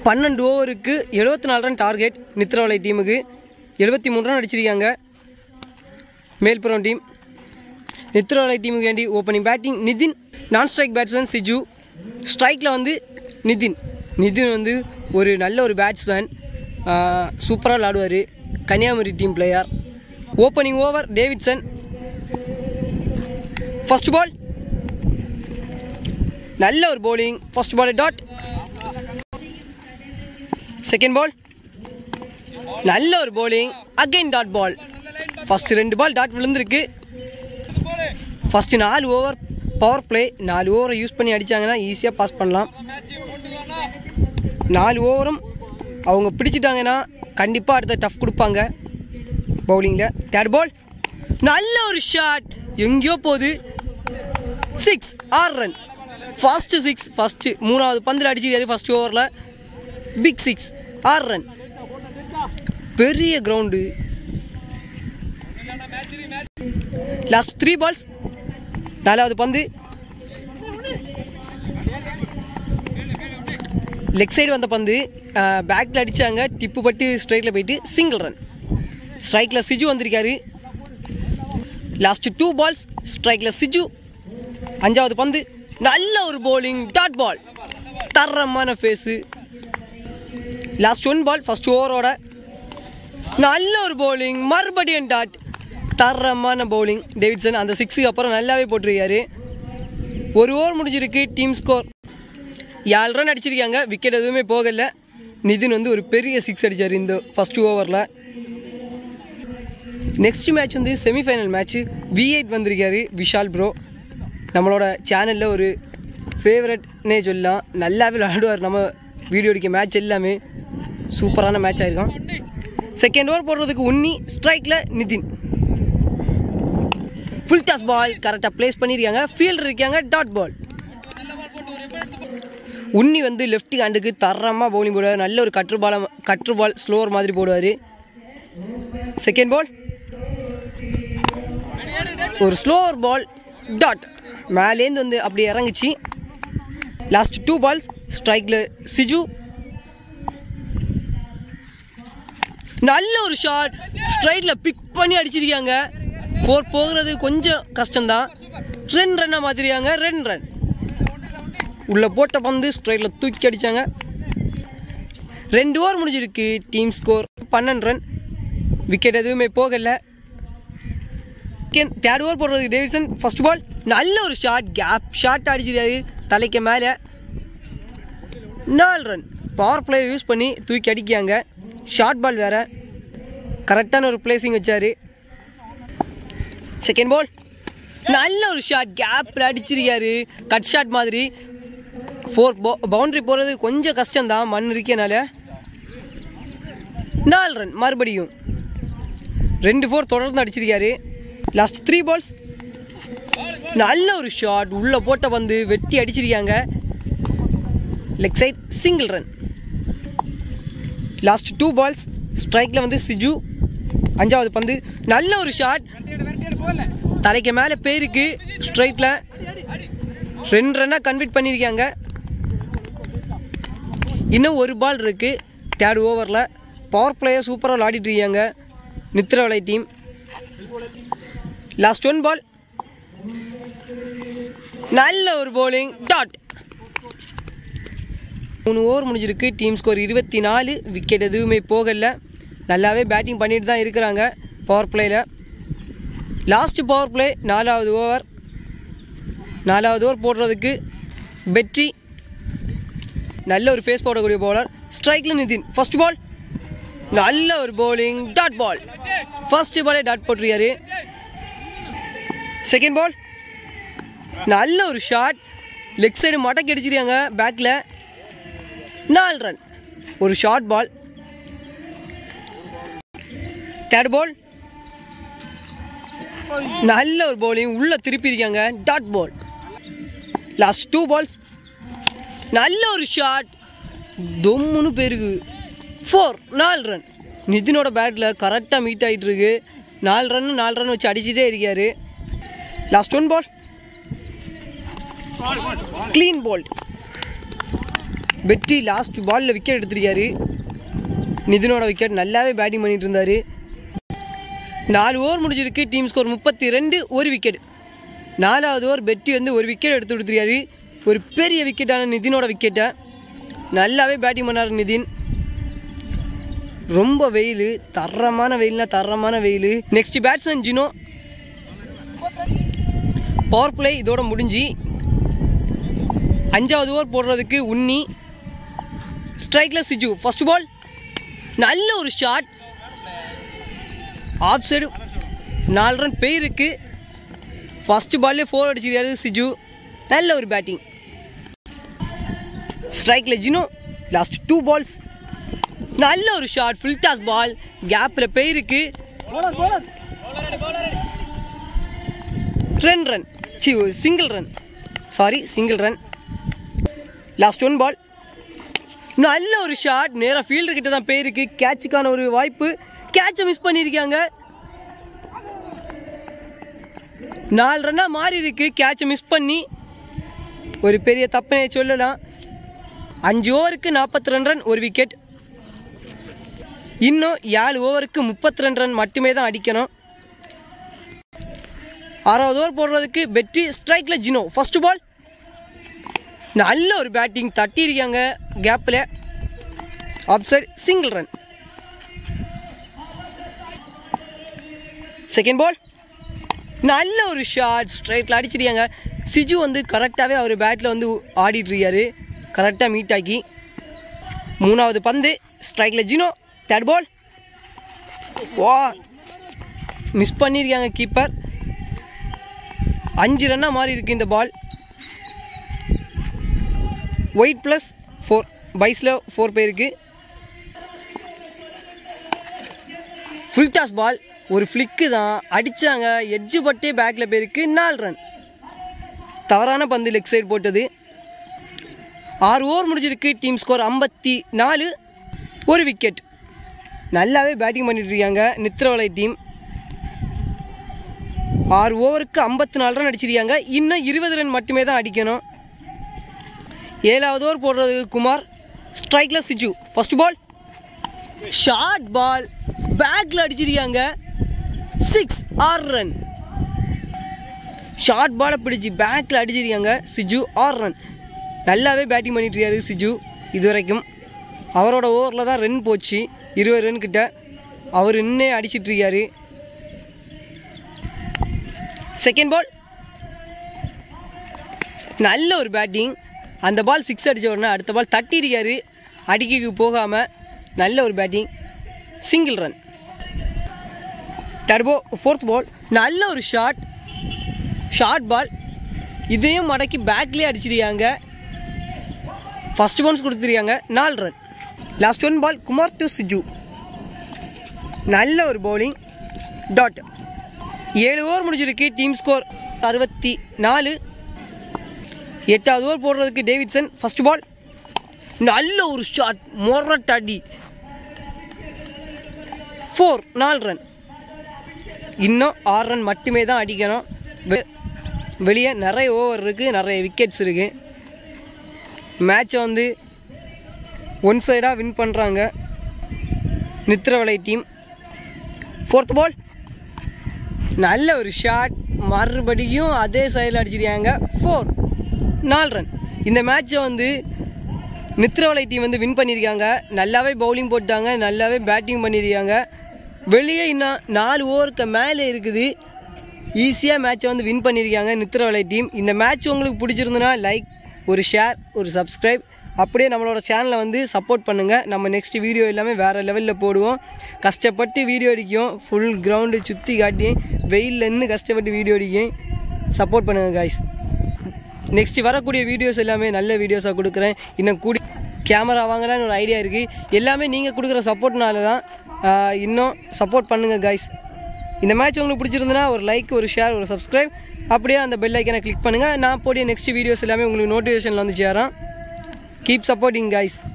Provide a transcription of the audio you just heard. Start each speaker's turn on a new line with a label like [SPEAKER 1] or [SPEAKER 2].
[SPEAKER 1] பன்னெண்டு ஓவருக்கு எழுபத்தி நாலு ரன் டார்கெட் நித்ரவலை டீமுக்கு எழுபத்தி மூணு ரன் அடிச்சிருக்காங்க மேல்புறம் டீம் நித்ரவலை டீமுக்கு வேண்டி ஓப்பனிங் பேட்டிங் நிதின் நான் ஸ்ட்ரைக் பேட்ஸ்மேன் சிஜு ஸ்ட்ரைக்கில் வந்து நிதின் நிதின் வந்து ஒரு நல்ல ஒரு பேட்ஸ்மேன் சூப்பராக விளாடுவார் Kanyakumari team player opening over Davidson first ball நல்ல ஒரு bowling first ball dot second ball நல்ல ஒரு bowling again dot ball first ரெண்டு பால் டாட் விழுந்திருக்கு ஃபர்ஸ்ட் நாலு ஓவர் பவர் பிளே நாலு ஓவரை யூஸ் பண்ணி அடிச்சாங்கன்னா ஈஸியாக பாஸ் பண்ணலாம் நாலு ஓவரும் அவங்க பிடிச்சிட்டாங்கன்னா கண்டிப்பாக அடுத்த டஃப் கொடுப்பாங்க பவுலிங்கில் தேர்ட் பால் நல்ல ஒரு ஷாட் எங்கேயோ போகுது சிக்ஸ் ஆறு ரன் ஃபர்ஸ்ட் சிக்ஸ் ஃபர்ஸ்ட் மூணாவது பந்தில் அடிச்சிருக்காரு ஃபர்ஸ்ட் ஓவரில் பிக் சிக்ஸ் ஆறு ரன் பெரிய கிரவுண்டு லாஸ்ட் த்ரீ பால்ஸ் நாலாவது பந்து லெக் சைடு வந்த பந்து பேக்கில் அடித்தாங்க டிப்பு பட்டு ஸ்ட்ரைக்கில் போயிட்டு சிங்கிள் ரன் ஸ்ட்ரைக்கில் சிஜு வந்திருக்காரு லாஸ்ட் டூ பால்ஸ் ஸ்ட்ரைக்கில் சிஜு அஞ்சாவது பந்து நல்ல ஒரு bowling டாட் பால் தரமான face last one ball first ஓவரோட நல்ல ஒரு bowling மறுபடியும் டாட் தரமான bowling டேவிட்சன் அந்த சிக்ஸுக்கு அப்புறம் நல்லாவே போட்டிருக்காரு ஒரு ஓவர் முடிஞ்சிருக்கு டீம் ஸ்கோர் ஏழு ரன் அடிச்சிருக்காங்க விக்கெட் எதுவுமே போகல நிதின் வந்து ஒரு பெரிய சிக்ஸ் அடிச்சார் இந்த ஃபர்ஸ்ட் ஓவரில் நெக்ஸ்ட் மேட்ச் வந்து செமிஃபைனல் மேட்ச் வி எயிட் வந்திருக்காரு விஷால் ப்ரோ நம்மளோட சேனலில் ஒரு ஃபேவரட்னே சொல்லலாம் நல்லாவே விளையாடுவார் நம்ம வீடியோ அடிக்க மேட்ச் எல்லாமே சூப்பரான மேட்ச் ஆயிருக்கும் செகண்ட் ஓவர் போடுறதுக்கு உன்னி ஸ்ட்ரைக்கில் நிதின் ஃபுல் டாஸ் பால் கரெக்டாக ப்ளேஸ் பண்ணியிருக்காங்க ஃபீல்டர் இருக்காங்க டாட் பால் உன்னி வந்து லெஃப்ட் ஹேண்டுக்கு தரமாக பவுலிங் போடுவார் நல்ல ஒரு கற்று பால கற்று பால் ஸ்லோவர் மாதிரி போடுவார் செகண்ட் பால் ஒரு ஸ்லோவர் பால் டாட் மேலேருந்து வந்து அப்படி இறங்குச்சு லாஸ்ட் டூ பால்ஸ் ஸ்ட்ரைக்கில் சிஜு நல்ல ஒரு ஷாட் ஸ்ட்ரைட்டில் பிக் பண்ணி அடிச்சிருக்காங்க ஃபோர் போகிறது கொஞ்சம் கஷ்டம்தான் ரெண்டு ரன்னாக மாற்றிருக்காங்க ரெண்டு ரன் உள்ள போட்ட பந்து ஸ்ட்ரைட்டில் தூக்கி அடித்தாங்க ரெண்டு ஓவர் முடிஞ்சிருக்கு டீம் ஸ்கோர் பன்னெண்டு ரன் விக்கெட் எதுவுமே போகல தேர்ட் ஓவர் போடுறதுக்கு டேவிசன் ஃபர்ஸ்ட் பால் நல்ல ஒரு ஷாட் கேப் ஷாட் அடிச்சிருக்காரு தலைக்கு மேலே நாலு ரன் பவர் பிளே யூஸ் பண்ணி தூக்கி அடிக்காங்க ஷார்ட் பால் வேற கரெக்டான ஒரு பிளேசிங் வச்சாரு செகண்ட் பால் நல்ல ஒரு ஷாட் கேப்பில் அடிச்சிருக்காரு கட் ஷாட் மாதிரி ஃபோர் பவுண்டரி போகிறது கொஞ்சம் கஷ்டம்தான் மண் இருக்கனால நாலு ரன் மறுபடியும் ரெண்டு ஃபோர் தொடர்ந்து அடிச்சிருக்காரு லாஸ்ட் த்ரீ பால்ஸ் நல்ல ஒரு ஷாட் உள்ளே போட்ட பந்து வெட்டி அடிச்சிருக்காங்க leg side single run last two balls ஸ்ட்ரைக்கில் வந்து சிஜு அஞ்சாவது பந்து நல்ல ஒரு ஷாட் தலைக்கு மேலே பேருக்கு ஸ்ட்ரைட்டில் ரெண்டு ரன்னாக கன்வெர்ட் பண்ணியிருக்காங்க இன்னும் ஒரு பால் இருக்குது தேர்ட் ஓவரில் பவர் பிளேயர் சூப்பராக விளையாடிட்டு இருக்காங்க நித்திரவலை டீம் லாஸ்ட் ஒன் பால் நல்ல ஒரு bowling டாட் மூணு ஓவர் முடிஞ்சிருக்கு டீம் ஸ்கோர் இருபத்தி நாலு விக்கெட் எதுவுமே போகல நல்லாவே பேட்டிங் பண்ணிட்டு தான் இருக்கிறாங்க பவர் பிளேயில் லாஸ்ட் பவர் பிளே நாலாவது ஓவர் நாலாவது ஓவர் போடுறதுக்கு வெற்றி நல்ல ஒரு ஃபேஸ் போடக்கூடிய பவுலர் ஸ்ட்ரைக்கில் நிதின் ஃபர்ஸ்ட் பால் நல்ல ஒரு bowling டாட் பால் ஃபர்ஸ்ட் பாலே டாட் போட்டிருக்காரு செகண்ட் பால் நல்ல ஒரு ஷாட் லெக் சைடு மடக்கி அடிச்சிருக்காங்க பேக்கில் நாலு ரன் ஒரு ஷார்ட் பால் தேர்ட் பால் நல்ல ஒரு bowling உள்ள திருப்பி இருக்காங்க dot ball last two balls நல்ல ஒரு ஷாட் தொம்முன்னு பேருக்கு ஃபோர் நாலு ரன் நிதினோட பேட்டில் கரெக்டாக மீட் ஆகிட்டு இருக்கு நாலு ரன் நாலு ரன் வச்சு அடிச்சுட்டே இருக்காரு last one ball clean ball வெற்றி லாஸ்ட் பாலில் விக்கெட் எடுத்திருக்காரு நிதினோட விக்கெட் நல்லாவே பேட்டிங் பண்ணிட்டு இருந்தார் நாலு ஓவர் முடிஞ்சிருக்கு டீம் ஸ்கோர் முப்பத்தி ரெண்டு ஒரு விக்கெட் நாலாவது ஓவர் பெட்டி வந்து ஒரு விக்கெட் எடுத்து கொடுத்துருக்காரு ஒரு பெரிய விக்கெட்டான நிதினோட விக்கெட்டை நல்லாவே பேட்டிங் பண்ணார் நிதின் ரொம்ப வெயில் தரமான வெயில்னா தரமான வெயில் next batsman Jino power play இதோட முடிஞ்சு அஞ்சாவது ஓவர் போடுறதுக்கு உன்னி ஸ்ட்ரைக்கில் சிஜு ஃபர்ஸ்ட் பால் நல்ல ஒரு ஷாட் ஆஃப் சைடு நாலு ரன் பெயிருக்கு ஃபர்ஸ்ட் பால்லே ஃபோர் அடிச்சிருக்காரு சிஜு நல்ல ஒரு பேட்டிங் ஸ்ட்ரைக்கில் ஜினோ லாஸ்ட் டூ பால்ஸ் நல்ல ஒரு ஷாட் ஃபுல் டாஸ் பால் கேப்பில் பெயிருக்கு ரெண்டு ரன் சி single run sorry single run last one ball நல்ல ஒரு ஷாட் நேராக ஃபீல்டர் கிட்ட தான் போயிருக்கு கேட்சுக்கான ஒரு வாய்ப்பு கேட்சை மிஸ் பண்ணியிருக்காங்க நாலு ரன்னாக மாறி இருக்கு கேட்சை மிஸ் பண்ணி ஒரு பெரிய தப்பனை சொல்லலாம் அஞ்சு ஓவருக்கு நாற்பத்தி ரெண்டு ரன் ஒரு விக்கெட் இன்னும் ஏழு ஓவருக்கு முப்பத்தி ரெண்டு ரன் மட்டுமே தான் அடிக்கணும் ஆறாவது ஓவர் போடுறதுக்கு வெற்றி ஸ்ட்ரைக்கில் ஜினோ ஃபர்ஸ்ட் பால் நல்ல ஒரு பேட்டிங் தட்டியிருக்காங்க கேப்பில் off side single run second ball நல்ல ஒரு ஷாட் ஸ்ட்ரைட்டில் அடிச்சிருக்காங்க சிஜு வந்து கரெக்டாகவே அவர் பேட்டில் வந்து ஆடிட்டு இருக்காரு கரெக்டாக மீட் ஆக்கி மூணாவது பந்து ஸ்ட்ரைக்கில் ஜினோ தேர்ட் பால் வா மிஸ் பண்ணியிருக்காங்க கீப்பர் அஞ்சு ரன்னாக மாறி இருக்கு இந்த பால் ஒயிட் ப்ளஸ் ஃபோர் பைஸில் ஃபோர் பேருக்கு ஃபுல் டாஸ் பால் ஒரு ஃப்ளிக்கு தான் அடித்தாங்க எட்ஜு பட்டே பேக்கில் போயிருக்கு நாலு ரன் தவறான பந்து லெக் சைடு போட்டது ஆறு ஓவர் முடிஞ்சிருக்கு டீம் ஸ்கோர் ஐம்பத்தி நாலு ஒரு விக்கெட் நல்லாவே பேட்டிங் பண்ணிட்டு இருக்காங்க நித்திரவலை டீம் ஆறு ஓவருக்கு ஐம்பத்தி நாலு ரன் அடிச்சிருக்காங்க இன்னும் இருபது ரன் மட்டுமே தான் அடிக்கணும் ஏழாவது ஓவர் போடுறது குமார் ஸ்ட்ரைக்கில் சிஜு ஃபர்ஸ்ட் பால் ஷார்ட் பால் பேக்கில் அடிச்சிருக்காங்க சிக்ஸ் ஆறு ரன் ஷார்ட் பாலை பிடிச்சி பேக்கில் அடிச்சிருக்காங்க சிஜு ஆறு ரன் நல்லாவே பேட்டிங் பண்ணிட்டு இருக்காரு சிஜு இது வரைக்கும் அவரோட ஓவரில் தான் ரன் போச்சு இருபது ரன் கிட்ட அவர் இன்னே அடிச்சிட்டு இருக்காரு செகண்ட் பால் நல்ல ஒரு பேட்டிங் அந்த பால் சிக்ஸ் அடிச்ச உடனே அடுத்த பால் தட்டிருக்காரு அடிக்கைக்கு போகாமல் நல்ல ஒரு பேட்டிங் சிங்கிள் ரன் டர்போ ஃபோர்த் பால் நல்ல ஒரு ஷாட் ஷார்ட் பால் இதையும் மடக்கி பேக்லேயே அடிச்சிருக்காங்க ஃபர்ஸ்ட் பவுன்ஸ் கொடுத்துருக்காங்க நாலு run last one ball Kumar to Siju நல்ல ஒரு பவுலிங் டாட் ஏழு ஓவர் முடிஞ்சிருக்கு டீம் ஸ்கோர் அறுபத்தி நாலு எட்டாவது ஓவர் போடுறதுக்கு டேவிட்சன் ஃபர்ஸ்ட் பால் நல்ல ஒரு ஷாட் மொரட் அடி ஃபோர் நாலு ரன் இன்னும் ஆறு ரன் மட்டுமே தான் அடிக்கணும் வெ- வெளியே நிறைய ஓவர் இருக்குது நிறைய விக்கெட்ஸ் இருக்குது மேட்சை வந்து ஒன் சைடாக வின் பண்ணுறாங்க நித்திரவலை டீம் ஃபோர்த் பால் நல்ல ஒரு ஷாட் மறுபடியும் அதே சைடில் அடிச்சிருக்காங்க ஃபோர் நாலு ரன் இந்த மேட்சை வந்து நித்திரவலை டீம் வந்து வின் பண்ணியிருக்காங்க நல்லாவே பவுலிங் போட்டாங்க நல்லாவே பேட்டிங் பண்ணியிருக்காங்க வெளியே இன்னும் நாலு ஓவருக்கு மேலே இருக்குது ஈஸியாக மேட்சை வந்து வின் பண்ணியிருக்காங்க நித்திரவலை டீம் இந்த மேட்ச் உங்களுக்கு பிடிச்சிருந்துன்னா லைக் ஒரு ஷேர் ஒரு சப்ஸ்கிரைப் அப்படியே நம்மளோட சேனலை வந்து சப்போர்ட் பண்ணுங்கள் நம்ம நெக்ஸ்ட் வீடியோ எல்லாமே வேறு லெவலில் போடுவோம் கஷ்டப்பட்டு வீடியோ அடிக்கும் ஃபுல் கிரவுண்டு சுற்றி காட்டி வெயிலில் நின்று கஷ்டப்பட்டு வீடியோ அடிக்கும் சப்போர்ட் பண்ணுங்கள் காய்ஸ் நெக்ஸ்ட் வரக்கூடிய வீடியோஸ் எல்லாமே நல்ல வீடியோஸாக கொடுக்குறேன் இன்னும் கூடி கேமரா வாங்கலான்னு ஒரு ஐடியா இருக்குது எல்லாமே நீங்கள் கொடுக்குற சப்போர்ட்னால தான் ஆஹ், இன்னும் சப்போர்ட் பண்ணுங்கள் காய்ஸ் இந்த மேட்ச் உங்களுக்கு பிடிச்சிருந்துன்னா ஒரு லைக் ஒரு ஷேர் ஒரு சப்ஸ்கிரைப் அப்படியே அந்த பெல் ஐக்கனை கிளிக் பண்ணுங்கள் நான் போடிய நெக்ஸ்ட் வீடியோஸ் எல்லாமே உங்களுக்கு நோட்டிஃபிகேஷனில் வந்து சேரும் கீப் சப்போர்ட்டிங் காய்ஸ்